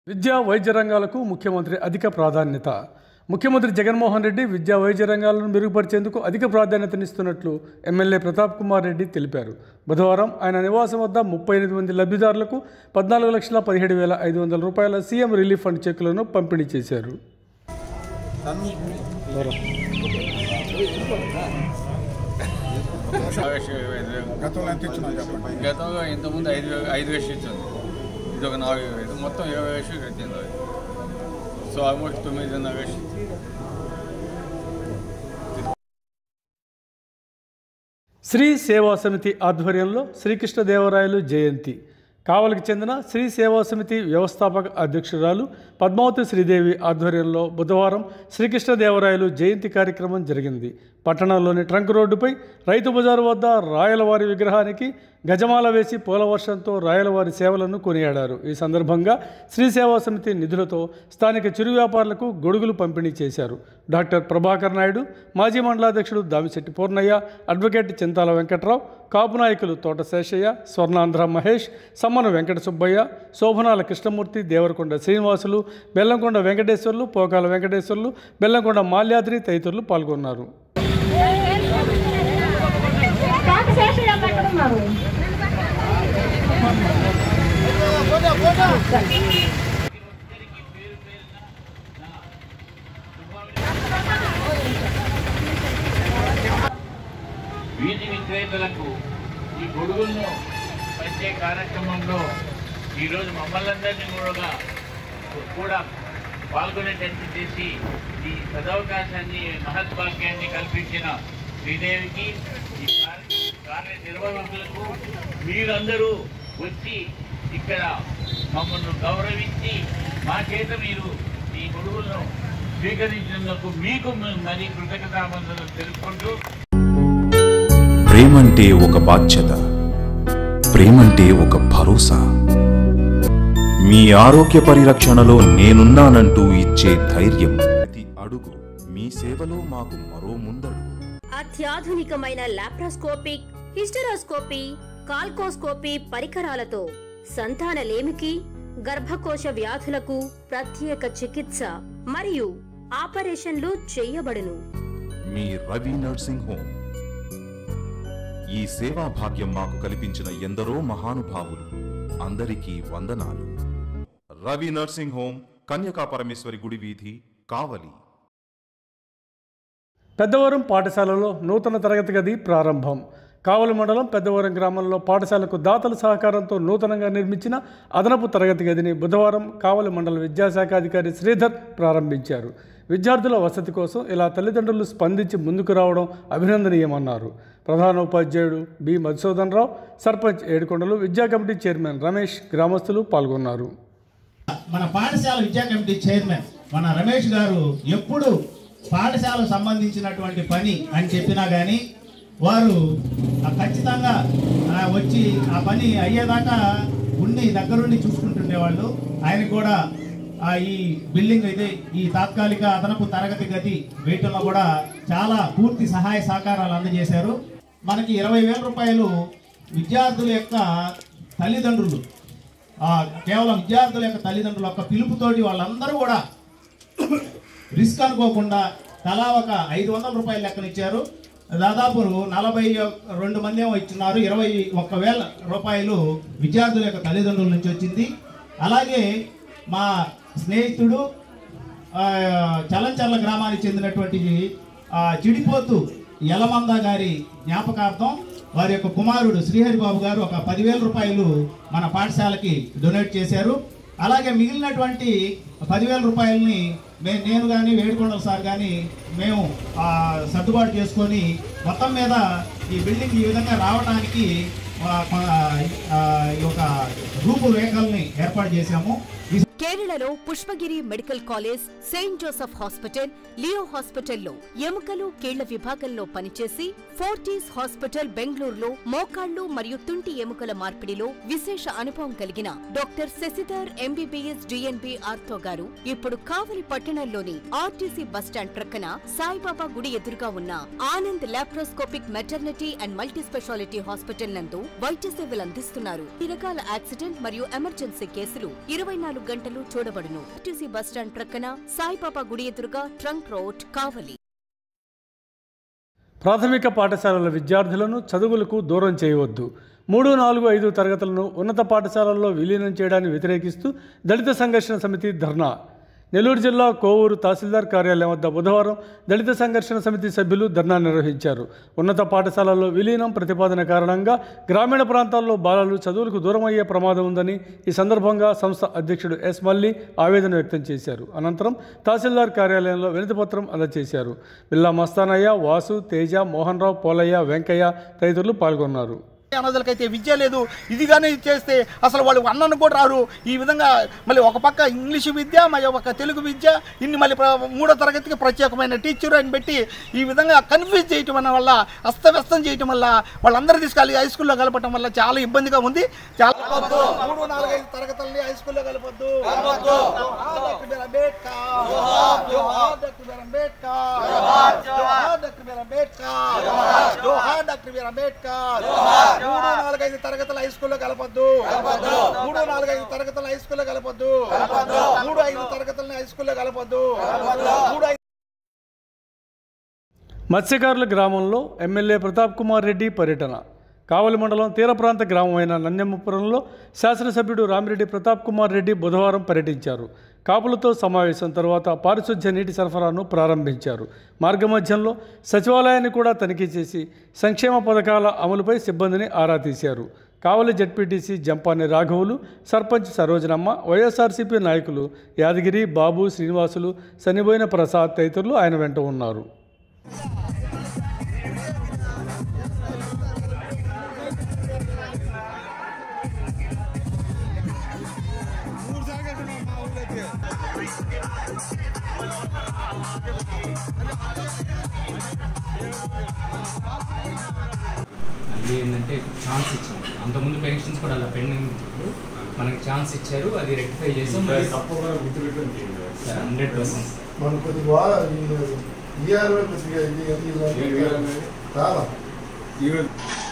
విద్యా వైద్య రంగాలకు ముఖ్యమంత్రి అధిక ప్రాధాన్యత ముఖ్యమంత్రి జగన్మోహన్ రెడ్డి విద్యా వైద్య రంగాలను మెరుగుపరిచేందుకు అధిక ప్రాధాన్యతనిస్తున్నట్లు ఎమ్మెల్యే ప్రతాప్ కుమార్ రెడ్డి తెలిపారు బుధవారం ఆయన నివాసం వద్ద ముప్పై ఎనిమిది మంది లబ్ధిదారులకు పద్నాలుగు లక్షల పదిహేడు వేల ఐదు వందల రూపాయల సీఎం రిలీఫ్ ఫండ్ చెక్కులను పంపిణీ చేశారు గతంలో ఎంత ఇచ్చినా చెప్పండి గతంలో ఇంతకుముందు ఐదు వే- ఐదు వేసి ఇచ్చింది ఇది ఒక నాలుగు వేలు మొత్తం ఇరవై వేసి కట్టింది అది సో ఆల్మోస్ట్ తొమ్మిదిన్నర వేసి శ్రీ సేవా సమితి ఆధ్వర్యంలో శ్రీకృష్ణదేవరాయలు జయంతి కావలికి చెందిన శ్రీ సేవా సమితి వ్యవస్థాపక అధ్యక్షురాలు పద్మావతి శ్రీదేవి ఆధ్వర్యంలో బుధవారం శ్రీకృష్ణదేవరాయలు జయంతి కార్యక్రమం జరిగింది పట్టణంలోని ట్రంక్ రోడ్డుపై రైతు బజారు వద్ద రాయలవారి విగ్రహానికి గజమాల వేసి పూలవర్షంతో రాయలవారి సేవలను కొనియాడారు ఈ సందర్భంగా శ్రీ సేవా సమితి నిధులతో స్థానిక చిరు వ్యాపారులకు గొడుగులు పంపిణీ చేశారు డాక్టర్ ప్రభాకర్ నాయుడు మాజీ మండలాధ్యక్షుడు దామిశెట్టి పూర్ణయ్య అడ్వకేట్ చింతాల వెంకట్రావు కాపు నాయకులు తోట శేషయ్య స్వర్ణాంధ్ర మహేష్ సమ్మన వెంకట సుబ్బయ్య శోభనాల కృష్ణమూర్తి దేవరకొండ శ్రీనివాసులు బెల్లంకొండ వెంకటేశ్వర్లు పోకాల వెంకటేశ్వర్లు బెల్లంకొండ మాల్యాద్రి తదితరులు పాల్గొన్నారు కాక శేషయ్య ఎక్కడ ఉన్నారు వీధి విక్రేతలకు ఈ గొడుగులను పంచే కార్యక్రమంలో ఈరోజు మమ్మల్ని అందరినీ కూడా కూడా పాల్గొనేటట్టు చేసి ఈ సదవకాశాన్ని మహద్భాగ్యాన్ని కల్పించిన శ్రీదేవికి ఈ కార్య కార్యనిర్వాహకులకు మీరందరూ వచ్చి ఇక్కడ మమ్మల్ని గౌరవించి మా చేత మీరు ఈ గొడుగులను స్వీకరించినందుకు మీకు మరి కృతజ్ఞతాబంధనలు తెలుపుకుంటూ ప్రేమంటే ఒక బాధ్యత ప్రేమంటే ఒక భరోసా మీ ఆరోగ్య పరిరక్షణలో నేనున్నానంటూ ఇచ్చే ధైర్యం ప్రతి అడుగు మీ సేవలో మాకు మరో ముందడుగు అత్యాధునికమైన లాప్రోస్కోపిక్ హిస్టరోస్కోపీ కాల్కోస్కోపీ పరికరాలతో సంతానలేమికి గర్భకోశ వ్యాధులకు ప్రత్యేక చికిత్స మరియు ఆపరేషన్లు చేయబడును మీ రవి నర్సింగ్ హోమ్ ఈ సేవా భాగ్యం మాకు కల్పించిన ఎందరో మహానుభావులు అందరికీ వందనాలు రవి నర్సింగ్ హోమ్ కన్యకా పరమేశ్వరి గుడి వీధి కావలి పెద్దవరం పాఠశాలలో నూతన తరగతి గది ప్రారంభం కావలి మండలం పెద్దవరం గ్రామంలో పాఠశాలకు దాతల సహకారంతో నూతనంగా నిర్మించిన అదనపు తరగతి గదిని బుధవారం కావలి మండల విద్యాశాఖ అధికారి శ్రీధర్ ప్రారంభించారు విద్యార్థుల వసతి కోసం ఇలా తల్లిదండ్రులు స్పందించి ముందుకు రావడం అభినందనీయమన్నారు ప్రధాన ఉపాధ్యాయుడు బి మధుసూదన్ రావు సర్పంచ్ ఏడుకొండలు విద్యా కమిటీ చైర్మన్ రమేష్ గ్రామస్తులు పాల్గొన్నారు మన పాఠశాల విద్యా కమిటీ చైర్మన్ మన రమేష్ గారు ఎప్పుడు పాఠశాలకు సంబంధించినటువంటి పని అని చెప్పినా కానీ వారు ఆ ఖచ్చితంగా ఆ, వచ్చి ఆ పని అయ్యేదాకా ఉండి దగ్గరుండి చూసుకుంటుండేవాళ్ళు ఆయన కూడా ఆ, ఈ బిల్డింగ్ అయితే ఈ తాత్కాలిక అదనపు తరగతి గది వేయటంలో కూడా చాలా పూర్తి సహాయ సహకారాలు అందజేశారు మనకి ఇరవై వేల రూపాయలు విద్యార్థుల యొక్క తల్లిదండ్రులు ఆ, కేవలం విద్యార్థుల యొక్క తల్లిదండ్రుల యొక్క పిలుపుతోటి వాళ్ళందరూ కూడా రిస్క్ అనుకోకుండా తలా ఒక ఐదు వందల రూపాయలు లెక్కన ఇచ్చారు దాదాపు నలభై రెండు మంది ఏమో ఇచ్చినారు ఇరవై ఒక్క వేల రూపాయలు విద్యార్థుల యొక్క తల్లిదండ్రుల నుంచి వచ్చింది అలాగే మా స్నేహితుడు ఆ, చలంచర్ల గ్రామానికి చెందినటువంటి ఆ, చిడిపోతు యలమంద గారి జ్ఞాపకార్థం వారి యొక్క కుమారుడు శ్రీహరి బాబు గారు ఒక పదివేల రూపాయలు మన పాఠశాలకి డొనేట్ చేశారు అలాగే మిగిలినటువంటి పదివేల రూపాయలని మే నేను కానీ వేడుకొండల సార్ కానీ మేము ఆ, సర్దుబాటు చేసుకొని మొత్తం మీద ఈ బిల్డింగ్ ఈ విధంగా రావడానికి ఆ, ఆ, ఈ యొక్క రూపురేఖల్ని ఏర్పాటు చేశాము ఈ కేరళలో Pushpagiri medical college Saint Joseph hospital Leo హాస్పిటల్లో ఎముకలు కీళ్ల విభాగంలో పనిచేసి ఫోర్టీస్ హాస్పిటల్ బెంగళూరులో మోకాళ్లు మరియు తుంటి ఎముకల మార్పిడిలో విశేష అనుభవం కలిగిన doctor Sasidhar MBBS DNB ortho గారు ఇప్పుడు కావలి పట్టణంలోని ఆర్టీసీ బస్టాండ్ ప్రక్కన సాయిబాబా గుడి ఎదురుగా ఉన్న Anand laparoscopic maternity and multi speciality hospital నందు వైద్య సేవలు అందిస్తున్నారు ఈ రకాల యాక్సిడెంట్ మరియు ఎమర్జెన్సీ కేసులు ఇరవై నాలుగు గంటలు చూడబడును టీసీ బస్టాండ్ ప్రక్కన సాయిబాబా గుడి ఎదురుగా ట్రంక్ రోడ్ కావలి ప్రాథమిక పాఠశాలల విద్యార్థులను చదువులకు దూరం చేయవద్దు మూడు నాలుగు ఐదు తరగతులను ఉన్నత పాఠశాలల్లో విలీనం చేయడాన్ని వ్యతిరేకిస్తూ దళిత సంఘర్షణ సమితి ధర్నా నెల్లూరు జిల్లా కోవూరు తహసీల్దార్ కార్యాలయం వద్ద బుధవారం దళిత సంఘర్షణ సమితి సభ్యులు ధర్నా నిర్వహించారు ఉన్నత పాఠశాలల్లో విలీనం ప్రతిపాదన కారణంగా గ్రామీణ ప్రాంతాల్లో బాలలు చదువులకు దూరమయ్యే ప్రమాదం ఉందని ఈ సందర్భంగా సంస్థ అధ్యక్షుడు ఎస్ మల్లి ఆవేదన వ్యక్తం చేశారు అనంతరం తహసీల్దార్ కార్యాలయంలో వినతిపత్రం అందజేశారు బిల్లా మస్తానయ్య వాసు తేజ మోహన్ రావు పోలయ్య వెంకయ్య తదితరులు పాల్గొన్నారు అనాథలకైతే విద్య లేదు ఇదిగానే చేస్తే అసలు వాళ్ళు అన్నను కూడా రారు ఈ విధంగా మళ్ళీ ఒక పక్క ఇంగ్లీష్ విద్య మరి ఒక తెలుగు విద్య ఇన్ని మళ్ళీ ప్ర- మూడో తరగతికి ప్రత్యేకమైన టీచర్ అని పెట్టి ఈ విధంగా కన్ఫ్యూజ్ చేయటం అన్న వల్ల అస్తవ్యస్తం చేయటం వల్ల వాళ్ళందరూ తీసుకెళ్ళి హై స్కూల్లో కలపడం వల్ల చాలా ఇబ్బందిగా ఉంది చాలా మూడు నాలుగైదు తరగతుల్ని హై స్కూల్లో కలపొద్దు జోహార్ డాక్టర్ బిఆర్ అంబేద్కర్ జోహార్ డాక్టర్ బిఆర్ అంబేద్కర్ జోహార్ డాక్టర్ బిఆర్ అంబేద్కర్ జోహార్ డాక్టర్ బిఆర్ అంబేద్కర్ మూడు నాలుగైదు తరగతుల హై స్కూల్లో కలపొద్దు మూడు నాలుగైదు తరగతుల హై స్కూల్లో కలపొద్దు మూడు ఐదు తరగతులని హై స్కూల్లో కలపొద్దు మూడు ఐదు మత్స్యకారుల గ్రామంలో ఎమ్మెల్యే ప్రతాప్ కుమార్ రెడ్డి పర్యటన కావలి మండలం తీర ప్రాంత గ్రామమైన నందెమ్మపురంలో శాసనసభ్యుడు రామిరెడ్డి ప్రతాప్ కుమార్ రెడ్డి బుధవారం పర్యటించారు కాపులతో సమావేశం తర్వాత పారిశుధ్య నీటి సరఫరాను ప్రారంభించారు మార్గమధ్యంలో సచివాలయాన్ని కూడా తనిఖీ చేసి సంక్షేమ పథకాల అమలుపై సిబ్బందిని ఆరా తీశారు కావలి జడ్పీటీసీ జంపాని రాఘవులు సర్పంచ్ సరోజనమ్మ వైఎస్ఆర్సీపీ నాయకులు యాదగిరి బాబు శ్రీనివాసులు సనిబోయిన ప్రసాద్ తదితరులు ఆయన వెంట ఉన్నారు మళ్ళీ ఏంటంటే ఛాన్స్ ఇచ్చాం అంతకుముందు పెన్షన్స్ కూడా అలా పెండింగ్ ఉంచారు మనకి ఛాన్స్ ఇచ్చారు అది రెక్టిఫై చేసాం హండ్రెడ్ పర్సెంట్ మన కొద్దిగా ఈఆర్ఓ కొద్దిగా ఇది- ఇది- చాలా ఈరోజు